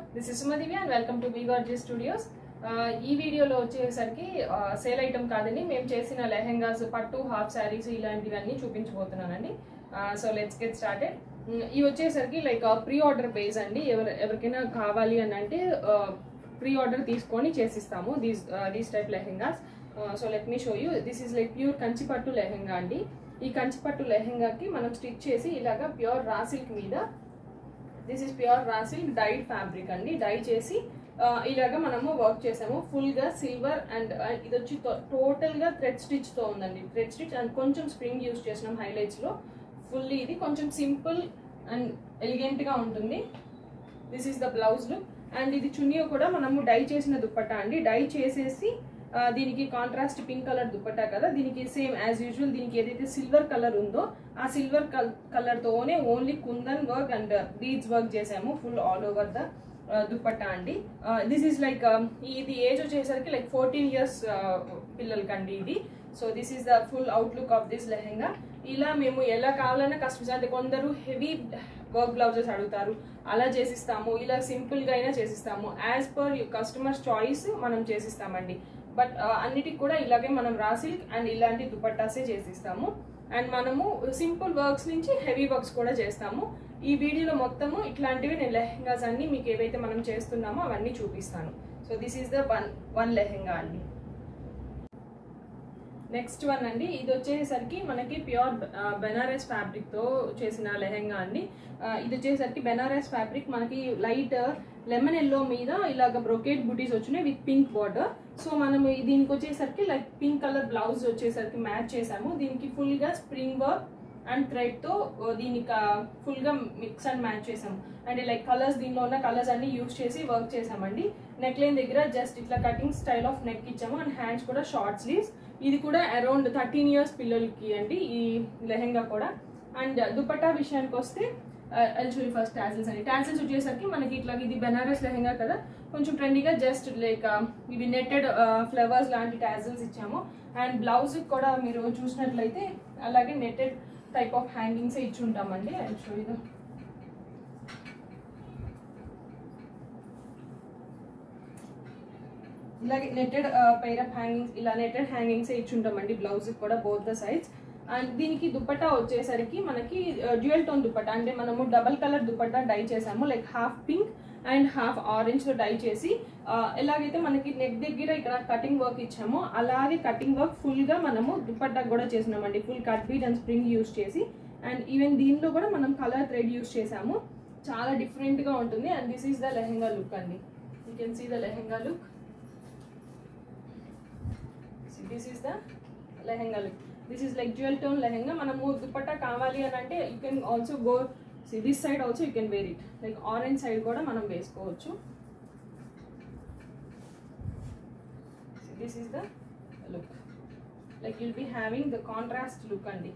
this is Sumadivi and welcome to బీగార్జీ studios ఈ వీడియోలో వచ్చేసరికి సేల్ ఐటమ్ కాదండి మేము చేసిన లెహెంగాస్ పట్టు హాఫ్ శారీస్ ఇలాంటివన్నీ చూపించబోతున్నానండి సో లెట్స్ గెట్ స్టార్టెడ్ ఇవి వచ్చేసరికి లైక్ ప్రీ ఆర్డర్ బేస్ అండి ఎవరు ఎవరికైనా కావాలి అని అంటే ప్రీ ఆర్డర్ తీసుకొని చేసిస్తాము these these type lehengas so let me show you this is like pure కంచిపట్టు లెహెంగా అండి ఈ కంచిపట్టు లెహెంగాకి మనం స్టిచ్ చేసి ఇలాగా ప్యూర్ రా సిల్క్ మీద this is pure raw silk dyed fabric అండి డై చేసి ఇలాగా మనము వర్క్ చేసాము ఫుల్ గా సిల్వర్ అండ్ ఇది వచ్చి టోటల్ గా థ్రెడ్ స్టిచ్ తో ఉందండి థ్రెడ్ స్టిచ్ అండ్ కొంచెం స్ప్రింగ్ యూస్ చేసినాం హైలైట్స్ లో ఫుల్లీ ఇది కొంచెం సింపుల్ అండ్ ఎలిగెంట్ గా ఉంటుంది this is the blouse look and ఇది చున్నీ కూడా మనము డై చేసిన దుప్పట్టా అండి డై చేసేసి దీనికి కాంట్రాస్ట్ పింక్ కలర్ దుప్పట్టా కదా దీనికి సేమ్ యాజ్ యూజువల్ దీనికి ఏదైతే సిల్వర్ కలర్ ఉందో ఆ సిల్వర్ కలర్ తోనే only kundan work and beads work చేసాము full all over the dupatta అండి దిస్ ఈస్ లైక్ ఇది ఏజ్ వచ్చేసరికి లైక్ ఫోర్టీన్ ఇయర్స్ పిల్లలకండి ఇది so this is the full outlook of this lehenga ఇలా మేము ఎలా కావాలన్నా కస్టమర్స్ అంటే కొందరు హెవీ వర్క్ బ్లౌజెస్ అడుగుతారు అలా చేసిస్తాము ఇలా సింపుల్గా అయినా చేసిస్తాము యాజ్ పర్ కస్టమర్స్ చాయిస్ మనం చేసిస్తామండి బట్ అన్నిటికి కూడా ఇలాగే మనం రా సిల్క్ అండ్ ఇలాంటి దుపట్టాసే చేసిస్తాము అండ్ మనము సింపుల్ వర్క్స్ నుంచి హెవీ వర్క్స్ కూడా చేస్తాము ఈ వీడియోలో మొత్తము ఇట్లాంటివి నేను లెహెంగాస్ అన్ని మీకు ఏవైతే మనం చేస్తున్నామో అవన్నీ చూపిస్తాను so this is the one one lehenga అండి నెక్స్ట్ వన్ అండి ఇది వచ్చేసరికి మనకి ప్యూర్ బెనారస్ ఫ్యాబ్రిక్ తో చేసిన లెహెంగా అండి ఇది వచ్చేసరికి బెనారస్ ఫ్యాబ్రిక్ మనకి లైట్ లెమన్ ఎల్లో మీద ఇలాగ బ్రొకేట్ బుటీస్ వచ్చినాయి విత్ పింక్ బార్డర్ సో మనం దీనికి వచ్చేసరికి లైక్ పింక్ కలర్ బ్లౌజ్ వచ్చేసరికి మ్యాచ్ చేసాము దీనికి ఫుల్ గా స్ప్రింగ్ వర్క్ అండ్ థ్రెడ్ తో దీనికి ఫుల్ గా మిక్స్ అండ్ మ్యాచ్ చేసాము అండ్ లైక్ కలర్స్ దీనిలో ఉన్న కలర్స్ అన్ని యూస్ చేసి వర్క్ చేసామండి నెక్ లైన్ దగ్గర జస్ట్ ఇట్లా కటింగ్ స్టైల్ ఆఫ్ నెక్ ఇచ్చాము అండ్ హ్యాండ్స్ కూడా షార్ట్ స్లీవ్స్ ఇది కూడా అరౌండ్ థర్టీన్ ఇయర్స్ పిల్లలకి అండి ఈ లెహెంగా కూడా అండ్ దుపట్టా విషయానికి వస్తే ఎల్చువల్ ఫస్ట్ టాజిల్స్ అండి టాజిల్స్ వచ్చేసరికి మనకి ఇట్లా ఇది బెనారస్ లెహెంగా కదా కొంచెం ట్రెండీగా జస్ట్ లైక్ ఇవి నెట్టెడ్ ఫ్లవర్స్ లాంటి టాజిల్స్ ఇచ్చాము అండ్ బ్లౌజ్ కూడా మీరు చూసినట్లయితే అలాగే నెట్టెడ్ టైప్ ఆఫ్ హ్యాంగింగ్స్ ఇచ్చి ఉంటామండి అండ్ షో ఇది ఇలాగే నెట్టెడ్ పైర్ ఆఫ్ హ్యాంగింగ్స్ ఇలా నెట్టెడ్ హ్యాంగింగ్స్ ఇచ్చి ఉంటామండి బ్లౌజ్ కూడా బోత్ ద సైడ్స్ అండ్ దీనికి దుపట్టా వచ్చేసరికి మనకి డ్యూయల్ టోన్ దుపట్టా అంటే మనము డబల్ కలర్ దుపట్టా డై చేసాము like half pink and half orange లో డై చేసి ఎలాగైతే మనకి నెక్ దగ్గర ఇక్కడ కటింగ్ వర్క్ ఇచ్చామో అలాగే కటింగ్ వర్క్ ఫుల్ గా మనము దుపట్టా కూడా చేసినామండి full cut bead and spring use చేసి అండ్ ఈవెన్ దీనిలో కూడా మనం కలర్ థ్రెడ్ యూస్ చేసాము చాలా డిఫరెంట్ గా ఉంటుంది and this is the lehenga look అండి you can see the lehenga look this is the lehenga look this is like jewel tone lehenga మనము దుపట్టా కావాలి అని అంటే you can also go see this side also you can wear it like orange side కూడా మనం వేసుకోవచ్చు this is the look like you'll be having the contrast look అండి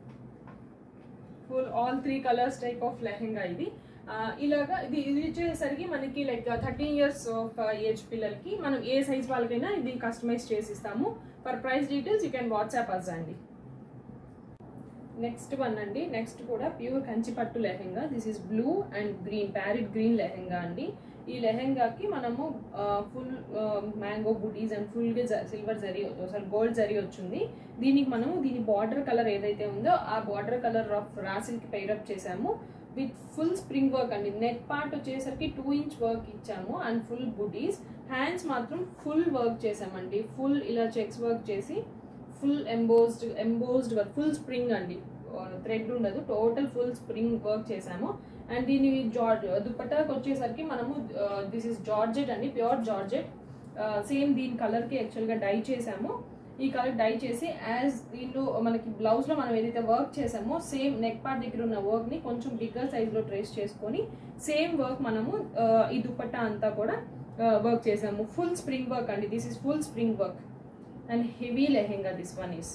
full all three colours type of lehenga ఇది ఇలాగా ఇది ఇది వచ్చేసరికి మనకి like thirteen years of age పిల్లలకి మనం ఏ సైజ్ వాళ్ళకైనా ఇది కస్టమైజ్ చేసి ఇస్తాము for price details you can WhatsApp us అండి నెక్స్ట్ వన్ అండి నెక్స్ట్ కూడా ప్యూర్ కంచిపట్టు lehenga this is blue and green parrot green lehenga అండి ఈ లెహెంగాకి మనము ఫుల్ మ్యాంగో బుటీస్ అండ్ ఫుల్గా silver zari sorry gold zari వచ్చింది దీనికి మనము దీని బార్డర్ కలర్ ఏదైతే ఉందో ఆ బార్డర్ కలర్ ఆఫ్ రాసిల్కి పైరప్ చేసాము విత్ ఫుల్ స్ప్రింగ్ వర్క్ అండి నెక్ పార్ట్ వచ్చేసరికి టూ ఇంచ్ వర్క్ ఇచ్చాము అండ్ ఫుల్ బుటీస్ హ్యాండ్స్ మాత్రం ఫుల్ వర్క్ చేసామండి ఫుల్ ఇలా చెక్స్ వర్క్ చేసి full embossed embossed work full spring అండి థ్రెడ్ ఉండదు టోటల్ ఫుల్ స్ప్రింగ్ వర్క్ చేసాము అండ్ దీని జార్జ్ దుపట్టాకి వచ్చేసరికి మనము దిస్ ఇస్ జార్జెట్ అండి ప్యూర్ జార్జెట్ సేమ్ దీని కలర్కి యాక్చువల్గా డై చేసాము ఈ కలర్ డై చేసి యాజ్ దీనిలో మనకి బ్లౌజ్లో మనం ఏదైతే వర్క్ చేసామో సేమ్ నెక్ పార్ట్ దగ్గర ఉన్న వర్క్ని కొంచెం బిగ్గర్ సైజ్లో ట్రేస్ చేసుకొని సేమ్ వర్క్ మనము ఈ దుపట్టా అంతా కూడా వర్క్ చేసాము ఫుల్ స్ప్రింగ్ వర్క్ అండి this is full spring work and heavy lehenga this one is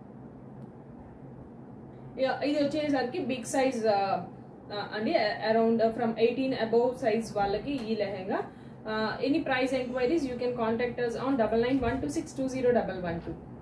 ఇది వచ్చేసరికి బిగ్ సైజ్ అండి around from eighteen above size వాళ్ళకి ఈ lehenga any price enquiries you can contact us on double nine one two six two zero double one two